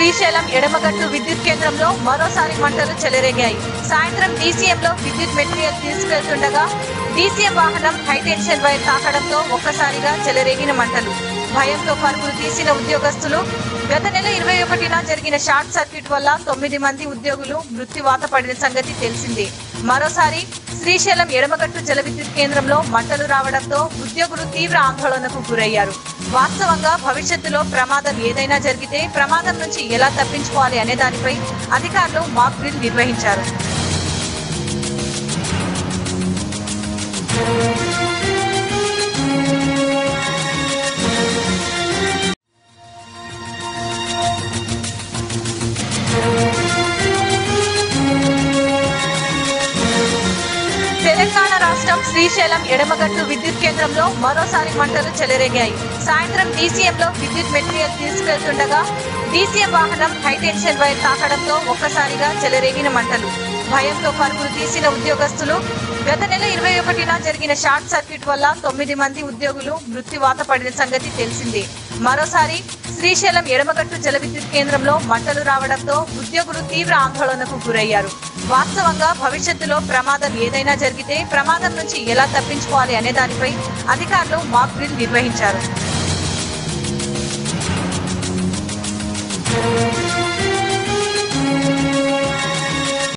శ్రీశైలం ఎడమగట్టు విద్యుత్ కేంద్రంలో మరోసారి మంటలు చెలరేగాయి సాయంత్రం డీసీఎంలో విద్యుత్ మెటీరియల్ తీసుకెళ్తుండగా డీసీఎం వాహనం హైటెన్షన్ వైర్ తాకడంతో ఒక్కసారిగా చెలరేగిన మంటలు భయంతో పరుగులు తీసిన ఉద్యోగస్తులు గత నెల ఇరవై ఒకటిన జరిగిన షార్ట్ సర్క్యూట్ వల్ల తొమ్మిది మంది ఉద్యోగులు మృత్యువాత పడిన సంగతి తెలిసిందే మరోసారి శ్రీశైలం ఎడమగట్టు జల విద్యుత్ కేంద్రంలో మంటలు రావడంతో ఉద్యోగులు తీవ్ర ఆందోళనకు గురయ్యారు వాస్తవంగా భవిష్యత్తులో ప్రమాదం ఏదైనా జరిగితే ప్రమాదం నుంచి ఎలా తప్పించుకోవాలి అనే దానిపై అధికారులు మాక్ డ్రిల్ నిర్వహించారు తెలంగాణ రాష్ట్రం శ్రీశైలం ఎడమగట్టు విద్యుత్ కేంద్రంలో మరోసారి మంటలు చెలరేగాయి సాయంత్రం డీసీఎంలో విద్యుత్ మెటీరియల్ తీసుకెళ్తుండగా డీసీఎం వాహనం హైటెన్షన్ వైర్ తాకడంతో ఒక్కసారిగా చెలరేగిన మంటలు భయంతో పరుగులు తీసిన ఉద్యోగస్తులు గత నెల ఇరవై ఒకటిన జరిగిన షార్ట్ సర్క్యూట్ వల్ల తొమ్మిది మంది ఉద్యోగులు మృత్యువాత పడిన సంగతి తెలిసిందే మరోసారి శ్రీశైలం ఎడమగట్టు జల విద్యుత్ కేంద్రంలో మంటలు రావడంతో ఉద్యోగులు తీవ్ర ఆందోళనకు గురయ్యారు వాస్తవంగా భవిష్యత్తులో ప్రమాదం ఏదైనా జరిగితే ప్రమాదం నుంచి ఎలా తప్పించుకోవాలి అనే దానిపై అధికారులు మాక్ డ్రిల్ నిర్వహించారు